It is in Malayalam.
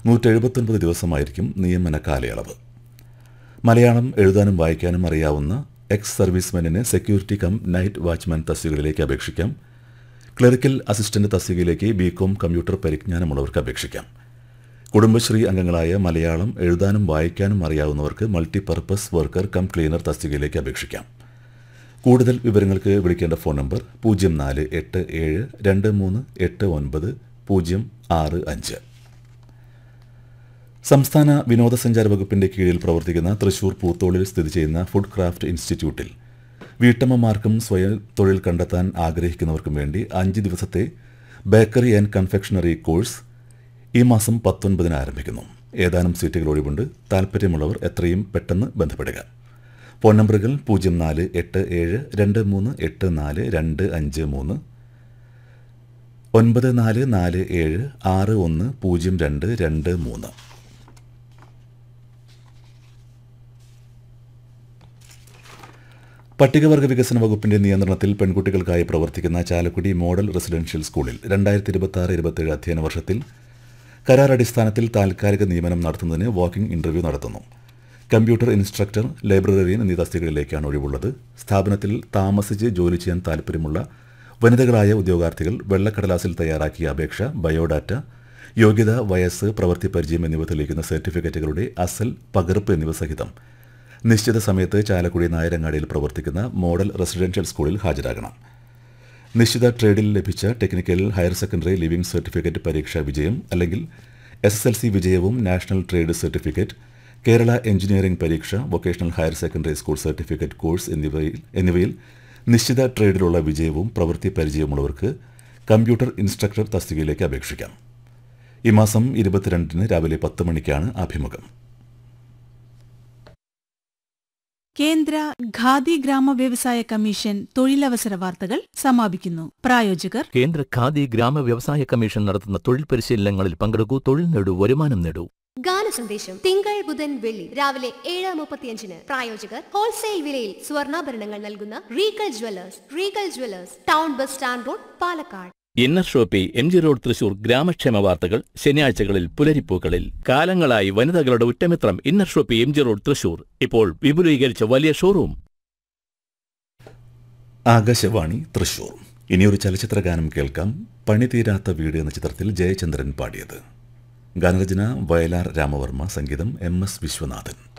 നൂറ്റി എഴുപത്തൊൻപത് ദിവസമായിരിക്കും നിയമന കാലയളവ് മലയാളം എഴുതാനും വായിക്കാനും അറിയാവുന്ന എക്സ് സർവീസ്മെനിന് സെക്യൂരിറ്റി കം നൈറ്റ് വാച്ച്മാൻ തസ്തികകളിലേക്ക് അപേക്ഷിക്കാം ക്ലറിക്കൽ അസിസ്റ്റന്റ് തസ്തികയിലേക്ക് ബികോം കമ്പ്യൂട്ടർ പരിജ്ഞാനമുള്ളവർക്ക് അപേക്ഷിക്കാം കുടുംബശ്രീ അംഗങ്ങളായ മലയാളം എഴുതാനും വായിക്കാനും അറിയാവുന്നവർക്ക് മൾട്ടിപർപ്പസ് വർക്കർ കം ക്ലീനർ തസ്തികയിലേക്ക് അപേക്ഷിക്കാം കൂടുതൽ വിവരങ്ങൾക്ക് വിളിക്കേണ്ട ഫോൺ നമ്പർ പൂജ്യം നാല് എട്ട് ഏഴ് രണ്ട് മൂന്ന് എട്ട് ഒൻപത് പൂജ്യം ആറ് അഞ്ച് സംസ്ഥാന വിനോദസഞ്ചാര വകുപ്പിന്റെ കീഴിൽ പ്രവർത്തിക്കുന്ന തൃശൂർ പൂത്തോളിൽ സ്ഥിതി ചെയ്യുന്ന ഫുഡ് ക്രാഫ്റ്റ് ഇൻസ്റ്റിറ്റ്യൂട്ടിൽ വീട്ടമ്മമാർക്കും സ്വയം തൊഴിൽ കണ്ടെത്താൻ ആഗ്രഹിക്കുന്നവർക്കും വേണ്ടി അഞ്ച് ദിവസത്തെ ബേക്കറി ആൻഡ് കൺഫെക്ഷണറി കോഴ്സ് ഈ മാസം പത്തൊൻപതിന് ആരംഭിക്കുന്നു ഏതാനും സീറ്റുകൾ ഒഴിവുണ്ട് താൽപ്പര്യമുള്ളവർ എത്രയും പെട്ടെന്ന് ബന്ധപ്പെടുക ഫോൺ നമ്പറുകൾ പൂജ്യം നാല് എട്ട് ഏഴ് രണ്ട് മൂന്ന് എട്ട് നാല് രണ്ട് അഞ്ച് മൂന്ന് ഒൻപത് നാല് നാല് ഏഴ് ആറ് ഒന്ന് പൂജ്യം രണ്ട് രണ്ട് മൂന്ന് പട്ടികവർഗ വികസന വകുപ്പിന്റെ നിയന്ത്രണത്തിൽ പെൺകുട്ടികൾക്കായി പ്രവർത്തിക്കുന്ന ചാലക്കുടി മോഡൽ റെസിഡൻഷ്യൽ സ്കൂളിൽ രണ്ടായിരത്തി ഇരുപത്തി ആറ് ഇരുപത്തേഴ് അധ്യയന വർഷത്തിൽ കരാർ അടിസ്ഥാനത്തിൽ താൽക്കാലിക നിയമനം നടത്തുന്നതിന് വാക്കിംഗ് ഇന്റർവ്യൂ നടത്തുന്നു കമ്പ്യൂട്ടർ ഇൻസ്ട്രക്ടർ ലൈബ്രറിയൻ എന്നീ തസ്തികകളിലേക്കാണ് ഒഴിവുള്ളത് സ്ഥാപനത്തിൽ താമസിച്ച് ജോലി ചെയ്യാൻ താൽപ്പര്യമുള്ള വനിതകളായ ഉദ്യോഗാർത്ഥികൾ വെള്ളക്കടലാസിൽ തയ്യാറാക്കിയ അപേക്ഷ ബയോഡാറ്റ യോഗ്യത വയസ്സ് പ്രവൃത്തി പരിചയം എന്നിവ തെളിയിക്കുന്ന സർട്ടിഫിക്കറ്റുകളുടെ അസൽ പകർപ്പ് എന്നിവ സഹിതം നിശ്ചിത സമയത്ത് ചാലക്കുടി നായരങ്ങാടിയിൽ പ്രവർത്തിക്കുന്ന മോഡൽ റെസിഡൻഷ്യൽ സ്കൂളിൽ ഹാജരാകണം നിശ്ചിത ട്രേഡിൽ ലഭിച്ച technical higher secondary living certificate പരീക്ഷാ വിജയം അല്ലെങ്കിൽ എസ് എസ് എൽ സി വിജയവും national trade certificate Kerala engineering പരീക്ഷ vocational higher secondary school certificate course എന്നിവയിൽ എന്നിവയിൽ നിശ്ചിത ട്രേഡിലുള്ള വിജയവും പ്രവൃത്തി പരിചയമുള്ളവർക്ക് കമ്പ്യൂട്ടർ ഇൻസ്ട്രക്ടർ തസ്തികയിലേക്ക് അപേക്ഷിക്കാം ഈ മാസം ഇരുപത്തിരണ്ടിന് രാവിലെ പത്ത് മണിക്കാണ് അഭിമുഖം കേന്ദ്ര ഖാദി ഗ്രാമ വ്യവസായ കമ്മീഷൻ തൊഴിലവസര വാർത്തകൾ സമാപിക്കുന്നു പ്രായോജകർ കേന്ദ്ര ഖാദി ഗ്രാമ വ്യവസായ കമ്മീഷൻ നടത്തുന്ന തൊഴിൽ പരിശീലനങ്ങളിൽ പങ്കെടുക്കൂ തൊഴിൽ നേടൂ വരുമാനം നേടൂ ഗാന സന്ദേശം തിങ്കൾ ബുധൻ വെള്ളി രാവിലെ ഏഴ് മുപ്പത്തിയഞ്ചിന് പ്രായോജകർ ഹോൾസെയിൽ വിലയിൽ സ്വർണ്ണാഭരണങ്ങൾ നൽകുന്ന Regal jewellers Regal jewellers town bus stand road Palakkad inner shoppe M G road Thrissur ഗ്രാമക്ഷേമ വാർത്തകൾ ശനിയാഴ്ചകളിൽ പുലരിപ്പൂക്കളിൽ കാലങ്ങളായി വനിതകളുടെ ഉറ്റമിത്രം inner shoppe M G road Thrissur ഇപ്പോൾ വിപുലീകരിച്ച വലിയ ഷോറൂം ആകാശവാണി തൃശൂർ ഇനിയൊരു ചലച്ചിത്ര ഗാനം കേൾക്കാം പണി തീരാത്ത വീട് എന്ന ചിത്രത്തിൽ ജയചന്ദ്രൻ പാടിയത് ഗാനരചന വയലാർ രാമവർമ്മ സംഗീതം എം എസ് വിശ്വനാഥൻ